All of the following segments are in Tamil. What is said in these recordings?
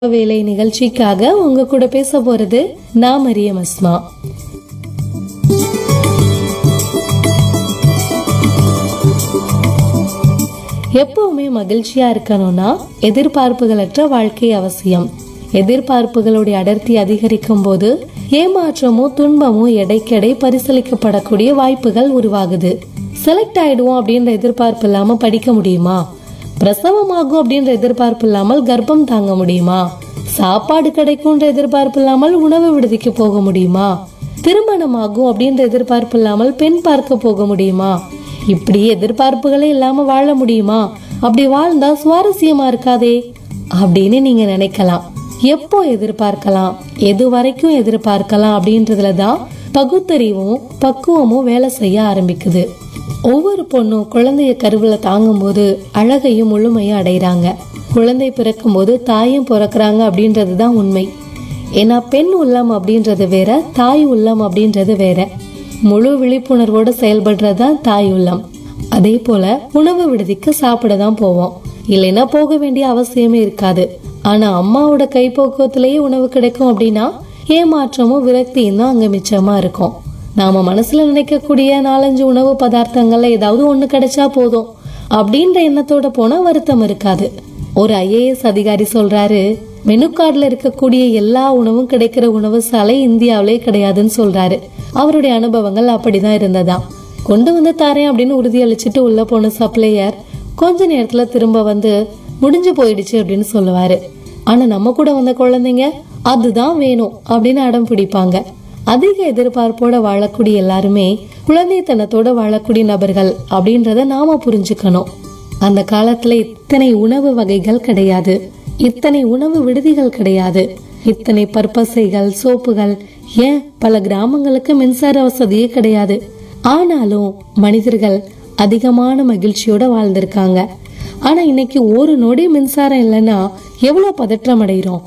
வேலை நிகழ்ச்சிக்காக உங்க கூட பேச போறது நான் மரியம் அஸ்மா எப்பவுமே மகிழ்ச்சியா இருக்கணும்னா எதிர்பார்ப்புகளற்ற வாழ்க்கை அவசியம் எதிர்பார்ப்புகளுடைய அடர்த்தி அதிகரிக்கும் போது ஏமாற்றமோ துன்பமோ எடைக்கெடை பரிசீலிக்கப்படக்கூடிய வாய்ப்புகள் உருவாகுது செலக்ட் ஆயிடுவோம் அப்படின்ற எதிர்பார்ப்பு இல்லாம படிக்க முடியுமா பிரசவமாகும் அப்படின்ற எதிர்பார்ப்பு இல்லாமல் கர்ப்பம் தாங்க முடியுமா சாப்பாடு கிடைக்கும்ன்ற எதிர்பார்ப்பு இல்லாமல் உணவு விடுதிக்கு போக முடியுமா திருமணமாகும் அப்படின்ற எதிர்பார்ப்பு இல்லாமல் பெண் பார்க்க போக முடியுமா இப்படி எதிர்பார்ப்புகளே இல்லாம வாழ முடியுமா அப்படி வாழ்ந்தா சுவாரஸ்யமா இருக்காதே அப்படின்னு நீங்க நினைக்கலாம் எப்போ எதிர்பார்க்கலாம் எது வரைக்கும் எதிர்பார்க்கலாம் அப்படின்றதுல தான் பகுத்தறிவும் பக்குவமும் வேலை செய்ய ஆரம்பிக்குது ஒவ்வொரு பொண்ணும் குழந்தைய கருவுல தாங்கும்போது அழகையும் முழுமையும் அடைகிறாங்க குழந்தை பிறக்கும் போது தாயும் பிறக்கிறாங்க அப்படின்றது தான் உண்மை ஏன்னா பெண் உள்ளம் அப்படின்றது வேற தாய் உள்ளம் அப்படின்றது வேற முழு விழிப்புணர்வோட செயல்படுறது தான் தாய் உள்ளம் அதே போல உணவு விடுதிக்கு சாப்பிட தான் போவோம் இல்லைன்னா போக வேண்டிய அவசியமே இருக்காது ஆனா அம்மாவோட கைப்போக்குவத்திலேயே உணவு கிடைக்கும் அப்படின்னா ஏமாற்றமும் விரக்தியும் தான் அங்க மிச்சமா இருக்கும் நாம மனசுல நினைக்கக்கூடிய நாலஞ்சு உணவு பதார்த்தங்கள்ல ஏதாவது ஒண்ணு கிடைச்சா போதும் அப்படின்ற எண்ணத்தோட போனா வருத்தம் இருக்காது ஒரு ஐஏஎஸ் அதிகாரி சொல்றாரு மெனு கார்டுல இருக்கக்கூடிய எல்லா உணவும் கிடைக்கிற உணவு சாலை இந்தியாவிலே கிடையாதுன்னு சொல்றாரு அவருடைய அனுபவங்கள் அப்படிதான் இருந்ததாம் கொண்டு வந்து தரேன் அப்படின்னு உறுதியளிச்சிட்டு உள்ள போன சப்ளையர் கொஞ்ச நேரத்துல திரும்ப வந்து முடிஞ்சு போயிடுச்சு அப்படின்னு சொல்லுவாரு ஆனா நம்ம கூட வந்த குழந்தைங்க அதுதான் வேணும் அப்படின்னு அடம் பிடிப்பாங்க அதிக எதிர்பார்ப்போட வாழக்கூடிய எல்லாருமே குழந்தைத்தனத்தோட வாழக்கூடிய நபர்கள் அப்படின்றத நாம புரிஞ்சுக்கணும் அந்த காலத்துல இத்தனை உணவு வகைகள் கிடையாது இத்தனை உணவு விடுதிகள் கிடையாது இத்தனை பற்பசைகள் சோப்புகள் ஏன் பல கிராமங்களுக்கு மின்சார வசதியே கிடையாது ஆனாலும் மனிதர்கள் அதிகமான மகிழ்ச்சியோட வாழ்ந்திருக்காங்க ஆனா இன்னைக்கு ஒரு நொடி மின்சாரம் இல்லைன்னா எவ்வளவு பதற்றம் அடைகிறோம்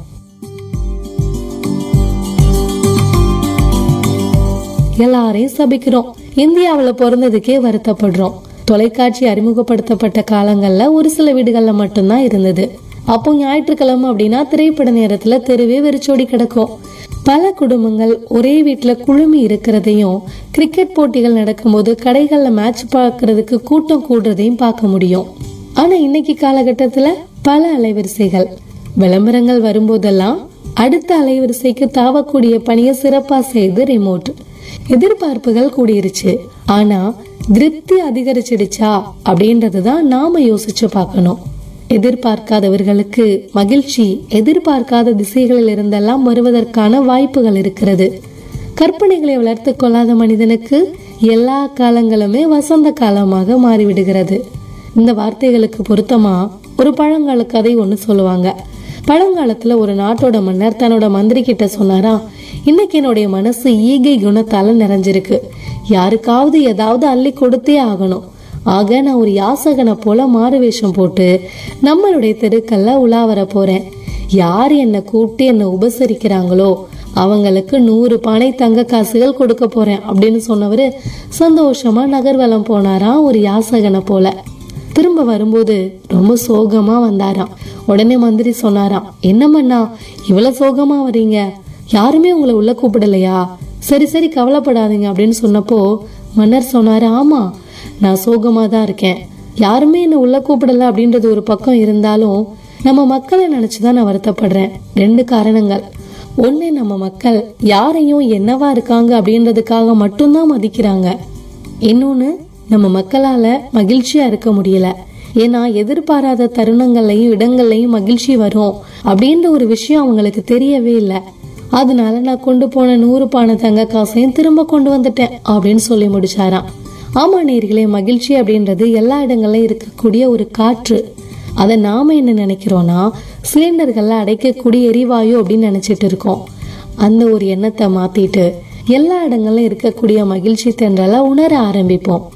எல்லாரையும் சபிக்கிறோம் இந்தியாவுல பிறந்ததுக்கே வருத்தப்படுறோம் தொலைக்காட்சி அறிமுகப்படுத்தப்பட்ட காலங்கள்ல ஒரு சில வீடுகள்ல மட்டும்தான் இருந்தது அப்போ ஞாயிற்றுக்கிழமை அப்படின்னா திரைப்பட நேரத்துல தெருவே வெறிச்சோடி கிடக்கும் பல குடும்பங்கள் ஒரே வீட்டுல குழுமி இருக்கிறதையும் கிரிக்கெட் போட்டிகள் நடக்கும்போது கடைகள்ல மேட்ச் பார்க்கறதுக்கு கூட்டம் கூடுறதையும் பார்க்க முடியும் ஆனா இன்னைக்கு காலகட்டத்துல பல அலைவரிசைகள் விளம்பரங்கள் வரும்போதெல்லாம் அடுத்த அலைவரிசைக்கு தாவக்கூடிய பணியை சிறப்பா செய்து ரிமோட் எதிர்பார்ப்புகள் கூடிருச்சு ஆனா திருப்தி அதிகரிச்சிடுச்சா அப்படின்றதுதான் நாம யோசிச்சு பார்க்கணும் எதிர்பார்க்காதவர்களுக்கு மகிழ்ச்சி எதிர்பார்க்காத திசைகளில் இருந்தெல்லாம் வருவதற்கான வாய்ப்புகள் இருக்கிறது கற்பனைகளை வளர்த்து கொள்ளாத மனிதனுக்கு எல்லா காலங்களுமே வசந்த காலமாக மாறிவிடுகிறது இந்த வார்த்தைகளுக்கு பொருத்தமா ஒரு பழங்கால கதை ஒண்ணு சொல்லுவாங்க பழங்காலத்துல ஒரு நாட்டோட மன்னர் தன்னோட மந்திரி கிட்ட சொன்னாரா இன்னைக்கு என்னுடைய மனசு ஈகை குணத்தால நிறைஞ்சிருக்கு யாருக்காவது ஏதாவது அள்ளி கொடுத்தே ஆகணும் ஆக நான் ஒரு யாசகனை போல மாறு வேஷம் போட்டு நம்மளுடைய தெருக்கல்ல உலா வர போறேன் யார் என்னை கூப்பிட்டு என்னை உபசரிக்கிறாங்களோ அவங்களுக்கு நூறு பானை தங்க காசுகள் கொடுக்க போறேன் அப்படின்னு சொன்னவரு சந்தோஷமா நகர்வலம் போனாராம் ஒரு யாசகனை போல திரும்ப வரும்போது ரொம்ப சோகமா வந்தாராம் உடனே மந்திரி சொன்னாராம் என்ன மண்ணா இவ்வளவு சோகமா வரீங்க யாருமே உங்களை உள்ள கூப்பிடலையா சரி சரி கவலைப்படாதீங்க அப்படின்னு சொன்னப்போ மன்னர் சொன்னாரு ஆமா நான் சோகமா தான் இருக்கேன் யாருமே என்ன உள்ள கூப்பிடல அப்படின்றது ஒரு பக்கம் இருந்தாலும் நம்ம மக்களை நினைச்சுதான் நான் வருத்தப்படுறேன் ரெண்டு காரணங்கள் ஒண்ணு நம்ம மக்கள் யாரையும் என்னவா இருக்காங்க அப்படின்றதுக்காக மட்டும்தான் மதிக்கிறாங்க இன்னொன்னு நம்ம மக்களால மகிழ்ச்சியா இருக்க முடியல ஏன்னா எதிர்பாராத தருணங்கள்லையும் இடங்கள்லையும் மகிழ்ச்சி வரும் அப்படின்ற ஒரு விஷயம் அவங்களுக்கு தெரியவே இல்லை அதனால நான் கொண்டு போன நூறு பானை தங்க காசையும் திரும்ப கொண்டு வந்துட்டேன் அப்படின்னு சொல்லி முடிச்சாராம் ஆமா நேர்களே மகிழ்ச்சி அப்படின்றது எல்லா இடங்கள்லயும் இருக்கக்கூடிய ஒரு காற்று அதை நாம என்ன நினைக்கிறோம்னா சிலிண்டர்கள்ல அடைக்கக்கூடிய எரிவாயு அப்படின்னு நினைச்சிட்டு இருக்கோம் அந்த ஒரு எண்ணத்தை மாத்திட்டு எல்லா இடங்கள்ல இருக்கக்கூடிய மகிழ்ச்சி தென்றலை உணர ஆரம்பிப்போம்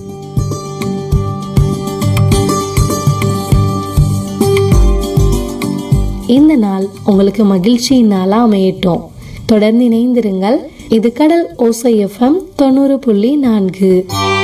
இந்த நாள் உங்களுக்கு மகிழ்ச்சியின் நாளா அமையட்டும் தொடர்ந்து இணைந்திருங்கள் இது கடல் ஓசை எஃப்எம் தொண்ணூறு புள்ளி நான்கு